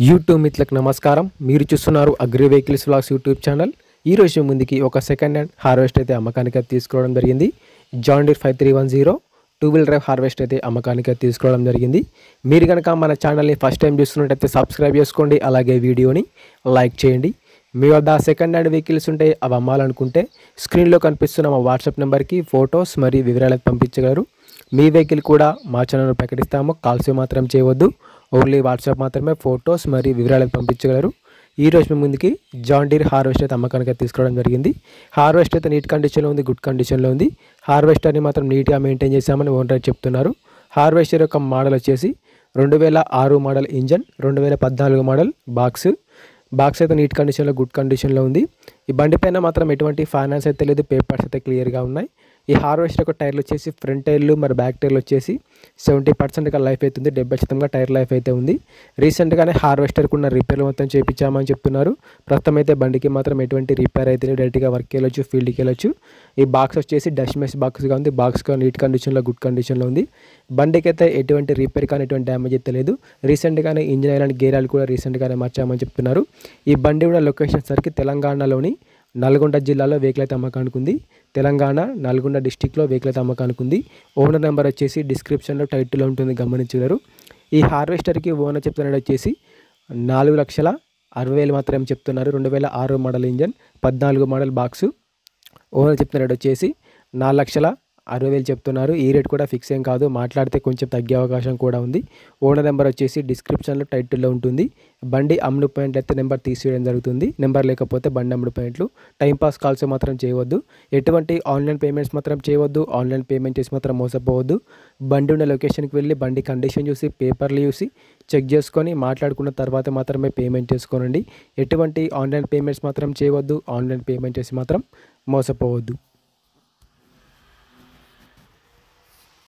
YouTube మిత్రులకు నమస్కారం మీరు చూస్తున్నారు agri vehicles vlogs YouTube channel ఈ రోజు ముందుకి ఒక సెకండ్ హ్యాండ్ హార్వెస్ట్ అయితే అమ్మకానికి అయితే తీసుకోవడం జరిగింది John Deere five three one zero two wheel drive harvest అయితే అమ్మకానికి అయితే తీసుకోవడం జరిగింది మీరు కనుక మన ఛానల్ని ఫస్ట్ టైం చూస్తున్నట్టయితే సబ్స్క్రైబ్ చేసుకోండి అలాగే వీడియోని లైక్ చేయండి మీ వద్ద సెకండ్ హ్యాండ్ వెహికల్స్ ఉంటే అవి అమ్మాలనుకుంటే స్క్రీన్లో కనిపిస్తున్న మా వాట్సాప్ నెంబర్కి ఫొటోస్ మరియు వివరాలు అయితే పంపించగలరు మీ వెహికల్ కూడా మా ఛానల్ ప్రకటిస్తాము కాల్స్ మాత్రం చేయవద్దు ఓన్లీ వాట్సాప్ మాత్రమే ఫొటోస్ మరియు వివరాలు అయితే పంపించగలరు ఈ రోజు మీ ముందుకి జాన్ డీర్ హార్వెస్ట్ అయితే అమ్మకానికి అయితే తీసుకోవడం జరిగింది హార్వెస్ట్ అయితే నీట్ కండిషన్లో ఉంది గుడ్ కండిషన్లో ఉంది హార్వెస్టర్ని మాత్రం నీట్గా మెయింటైన్ చేశామని ఓనర్ చెప్తున్నారు హార్వెస్టర్ యొక్క మోడల్ వచ్చేసి రెండు వేల ఆరు మోడల్ ఇంజన్ రెండు వేల పద్నాలుగు మోడల్ బాక్స్ బాక్స్ అయితే నీట్ కండిషన్లో గుడ్ కండిషన్లో ఉంది ఈ బండి పైన మాత్రం ఎటువంటి ఫైనాన్స్ అయితే లేదు పేపర్స్ అయితే క్లియర్గా ఉన్నాయి ఈ హార్వెస్టర్ యొక్క టైర్లు వచ్చేసి ఫ్రంట్ టైర్లు మరి బ్యాక్ టైర్లు వచ్చేసి సెవెంటీ పర్సెంట్గా లైఫ్ అవుతుంది డెబ్బై శాతంగా టైర్ లైఫ్ అయితే ఉంది రీసెంట్గానే హార్వెస్టర్కి ఉన్న రిపేర్లు మొత్తం చేయించామని చెప్తున్నారు ప్రస్తుతం అయితే బండికి మాత్రం ఎటువంటి రిపేర్ అయితే లేదు. డైరెక్ట్గా వర్క్ వెళ్ళొచ్చు ఫీల్డ్కి వెళ్ళొచ్చు ఈ బాక్స్ వచ్చేసి డస్ట్ మెస్ బాక్స్గా ఉంది బాక్స్ నీట్ కండిషన్లో గుడ్ కండిషన్లో ఉంది బండికి అయితే ఎటువంటి రిపేర్ కానీ ఎటువంటి డ్యామేజ్ అయితే లేదు రీసెంట్గానే engine oil and gear oil కూడా రీసెంట్గానే మార్చామని చెప్తున్నారు ఈ బండి ఉన్న లొకేషన్ సరికి తెలంగాణలోని నల్గొండ జిల్లాలో వెహికల్ అయితే అమ్మకానికి ఉంది తెలంగాణ నల్గొండ డిస్టిక్లో వెహికల్ అయితే అమ్మకానికి ఉంది ఓనర్ నెంబర్ వచ్చేసి డిస్క్రిప్షన్లో టైటిల్లో ఉంటుంది గమనించగలరు ఈ హార్వెస్టర్కి ఓనర్ చెప్తున్నది వచ్చేసి నాలుగు లక్షల అరవై వేలు మాత్రమే చెప్తున్నారు రెండు వేల ఆరు మోడల్ ఇంజన్ పద్నాలుగు మోడల్ బాక్సు ఓనర్ చెప్తున్న రేట్ వచ్చేసి నాలుగు లక్షల అరవై వేలు చెప్తున్నారు ఈ రేట్ కూడా ఫిక్స్ ఏం కాదు మాట్లాడితే కొంచెం తగ్గే అవకాశం కూడా ఉంది ఓనర్ నెంబర్ వచ్చేసి డిస్క్రిప్షన్లో టైటిల్లో ఉంటుంది బండి అమ్ముడు పాయింట్ అయితే నెంబర్ తీసేయడం జరుగుతుంది నెంబర్ లేకపోతే బండి అమ్ముడు పాయింట్లు టైంపాస్ కాల్స్ మాత్రం చేయవద్దు ఎటువంటి ఆన్లైన్ పేమెంట్స్ మాత్రం చేయవద్దు ఆన్లైన్ పేమెంట్ చేసి మాత్రం మోసపోవద్దు బండి ఉన్న లొకేషన్కి వెళ్ళి బండి కండిషన్ చూసి పేపర్లు చూసి చెక్ చేసుకొని మాట్లాడుకున్న తర్వాత మాత్రమే పేమెంట్ చేసుకోనండి ఎటువంటి ఆన్లైన్ పేమెంట్స్ మాత్రం చేయవద్దు ఆన్లైన్ పేమెంట్ చేసి మాత్రం మోసపోవద్దు